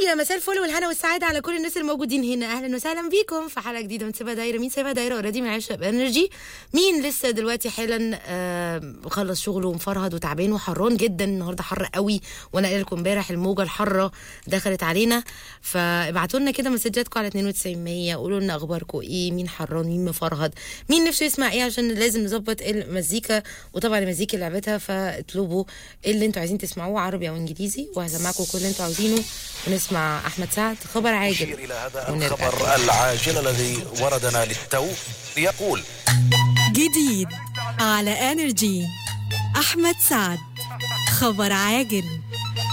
يا مساء الفل والهنا والسعاده على كل الناس الموجودين هنا اهلا وسهلا بيكم في حلقه جديده من سيبها دايره مين سيبها دايره اوريدي من عشق انرجي مين لسه دلوقتي حالا آه خلص شغله ومفرهد وتعبان وحران جدا النهارده حر قوي وانا قايله لكم امبارح الموجه الحاره دخلت علينا فابعتوا لنا كده مسجاتكم على 9200 قولوا لنا اخباركم ايه مين حران مين مفرهد مين نفسه يسمع ايه عشان لازم نظبط المزيكا وطبعا المزيكا اللي لعبتها فاطلبوا اللي انتوا عايزين تسمعوه عربي او انجليزي وهسمعكم كل اللي انتوا عاوزينه ونسمع احمد سعد خبر عاجل نشير إلى هذا ونرجع الخبر العاجل الذي وردنا للتو يقول جديد على انرجي احمد سعد خبر عاجل